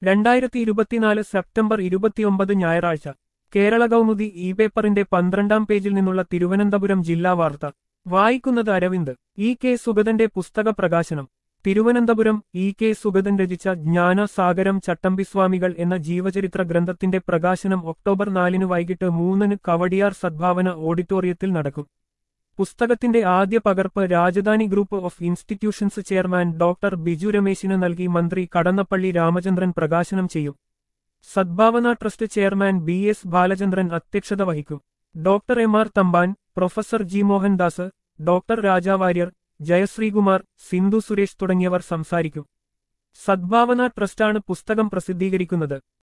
രണ്ടായിരത്തി ഇരുപത്തിനാല് സെപ്റ്റംബർ ഇരുപത്തിയൊമ്പത് ഞായറാഴ്ച കേരള കൗമുദി ഇ പേപ്പറിന്റെ പന്ത്രണ്ടാം പേജിൽ നിന്നുള്ള തിരുവനന്തപുരം ജില്ലാ വാർത്ത വായിക്കുന്നത് അരവിന്ദ് ഇ കെ സുഗതന്റെ പുസ്തക പ്രകാശനം തിരുവനന്തപുരം ഇ കെ സുഗതൻ രചിച്ച ജ്ഞാനസാഗരം ചട്ടമ്പിസ്വാമികൾ എന്ന ജീവചരിത്ര ഗ്രന്ഥത്തിന്റെ പ്രകാശനം ഒക്ടോബർ നാലിന് വൈകിട്ട് മൂന്നിന് കവടിയാർ സദ്ഭാവന ഓഡിറ്റോറിയത്തിൽ നടക്കും പുസ്തകത്തിന്റെ ആദ്യ പകർപ്പ് Rajadhani group of institutions chairman doctor Biju രമേശിന് നൽകി മന്ത്രി കടന്നപ്പള്ളി രാമചന്ദ്രൻ പ്രകാശനം ചെയ്യും Sadbhavana trust chairman B S Balachandran അധ്യക്ഷത വഹിക്കും doctor M R Thampan professor G Mohandas doctor Rajavarrier Jayasreekumar Sindhu Suresh തുടങ്ങിയവർ സംസാരിക്കും സദ്ഭാവന ട്രസ്റ്റാണ് പുസ്തകം പ്രസിദ്ധീകരിക്കുന്നത്